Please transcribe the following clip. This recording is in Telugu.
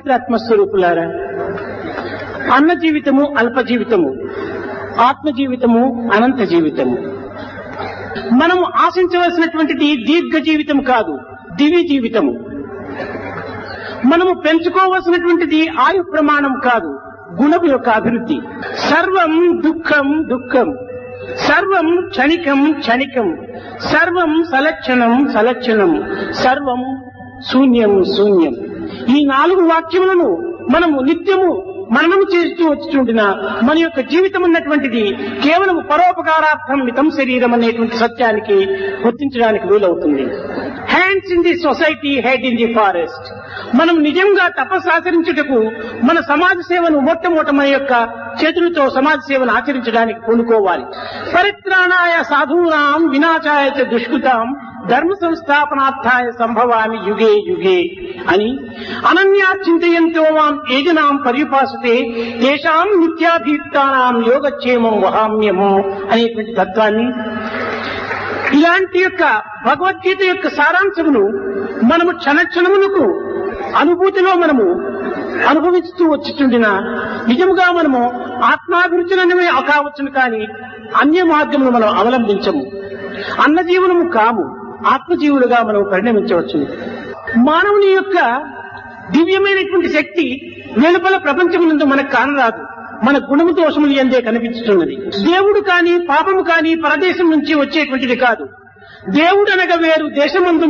పవిత్రాత్మ స్వరూపులారా అన్న జీవితము అల్ప జీవితము ఆత్మ జీవితము అనంత జీవితము మనము ఆశించవలసినటువంటిది దీర్ఘ జీవితం కాదు దివి జీవితము మనము పెంచుకోవలసినటువంటిది ఆయు ప్రమాణం కాదు గుణము యొక్క అభివృద్ధి సర్వం దుఃఖం దుఃఖం సర్వం క్షణికం క్షణికం సర్వం సలక్షణం సలక్షణం సర్వం శూన్యం శూన్యం ఈ నాలుగు వాక్యములను మనము నిత్యము మననము చేస్తూ వచ్చుచుండిన మన యొక్క జీవితం ఉన్నటువంటిది కేవలం పరోపకారార్థం మితం శరీరం అనేటువంటి సత్యానికి గుర్తించడానికి వీలవుతుంది hands in the society head in the forest మనం నిజంగా తపస్సు ఆచరించుటకు మన సమాజ సేవను మొట్టమొదట మన యొక్క చేతులతో సమాజ సేవను ఆచరించడానికి పూనుకోవాలి పరిత్రాణాయ సాధూనాం వినాశాయ చ దుష్కృతాం ధర్మ సంస్థాపనార్థాయ సంభవామి యుగే యుగే అని అనన్యా చింతయంతో మాం ఏజనాం పర్యుపాసతే తేషాం నిత్యాభీప్తానాం యోగక్షేమం వహామ్యము అనేటువంటి తత్వాన్ని ఇలాంటి యొక్క భగవద్గీత యొక్క సారాంశమును మనము క్షణక్షణములకు అనుభూతిలో మనము అనుభవిస్తూ వచ్చుచుండిన నిజముగా మనము ఆత్మాభిరుచులనమే కావచ్చును కానీ అన్య మార్గమును మనం అవలంబించము అన్న జీవనము కాము ఆత్మజీవులుగా మనం పరిణమించవచ్చు మానవుని యొక్క దివ్యమైనటువంటి శక్తి వెలుపల ప్రపంచమునందు మనకు కానరాదు మన గుణము దోషములు ఎందే కనిపించుతున్నది దేవుడు కాని పాపము కాని పరదేశం నుంచి వచ్చేటువంటిది కాదు దేవుడు అనగా వేరు దేశమందు